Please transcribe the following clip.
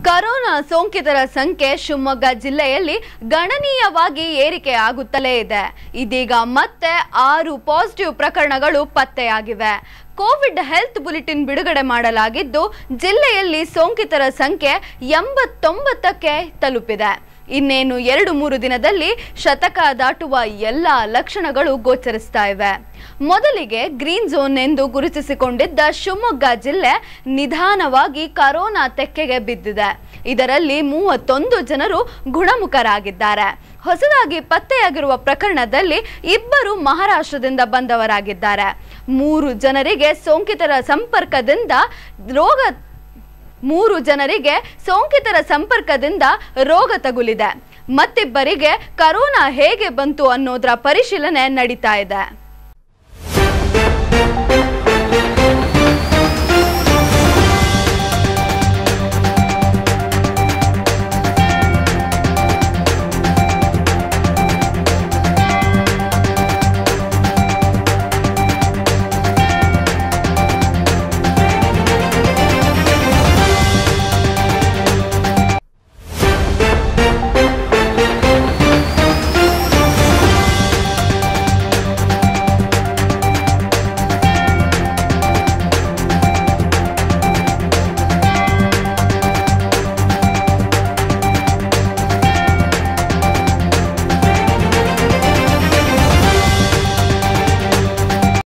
corona ಸೋಂಕಿತರ ಸಂಖ್ಯೆ ಶಿವಮೊಗ್ಗ ಜಿಲ್ಲೆಯಲ್ಲಿ ಗಣನೀಯವಾಗಿ ಏರಿಕೆ ಆಗುತ್ತಲೇ ಇದೆ ಇದೀಗ ಮತ್ತೆ ಆರು ಪಾಸಿಟಿವ್ ಪ್ರಕರಣಗಳು ಪತ್ತೆಯಾಗಿವೆ ಕೋವಿಡ್ ಹೆಲ್ತ್ ಬುಲೆಟಿನ್ ಬಿಡುಗಡೆ ಮಾಡಲಾಗಿದ್ದು ಜಿಲ್ಲೆಯಲ್ಲಿ ಸೋಂಕಿತರ ಸಂಖ್ಯೆ ಎಂಬತ್ತೊಂಬತ್ತಕ್ಕೆ ತಲುಪಿದೆ ಇನ್ನೇನು ಎರಡು ಮೂರು ದಿನದಲ್ಲಿ ಶತಕ ದಾಟುವ ಎಲ್ಲ ಲಕ್ಷಣಗಳು ಗೋಚರಿಸ್ತಾ ಇವೆ ಮೊದಲಿಗೆ ಗ್ರೀನ್ ಝೋನ್ ಎಂದು ಗುರುತಿಸಿಕೊಂಡಿದ್ದ ಶಿವಮೊಗ್ಗ ಜಿಲ್ಲೆ ನಿಧಾನವಾಗಿ ಕರೋನಾ ತೆಕ್ಕೆಗೆ ಬಿದ್ದಿದೆ ಇದರಲ್ಲಿ ಮೂವತ್ತೊಂದು ಜನರು ಗುಣಮುಖರಾಗಿದ್ದಾರೆ ಹೊಸದಾಗಿ ಪತ್ತೆಯಾಗಿರುವ ಪ್ರಕರಣದಲ್ಲಿ ಇಬ್ಬರು ಮಹಾರಾಷ್ಟ್ರದಿಂದ ಬಂದವರಾಗಿದ್ದಾರೆ ಮೂರು ಜನರಿಗೆ ಸೋಂಕಿತರ ಸಂಪರ್ಕದಿಂದ ರೋಗ ಮೂರು ಜನರಿಗೆ ಸೋಂಕಿತರ ಸಂಪರ್ಕದಿಂದ ರೋಗ ತಗುಲಿದೆ ಮತ್ತಿಬ್ಬರಿಗೆ ಕರೋನಾ ಹೇಗೆ ಬಂತು ಅನ್ನೋದರ ಪರಿಶೀಲನೆ ನಡೀತಾ ಇದೆ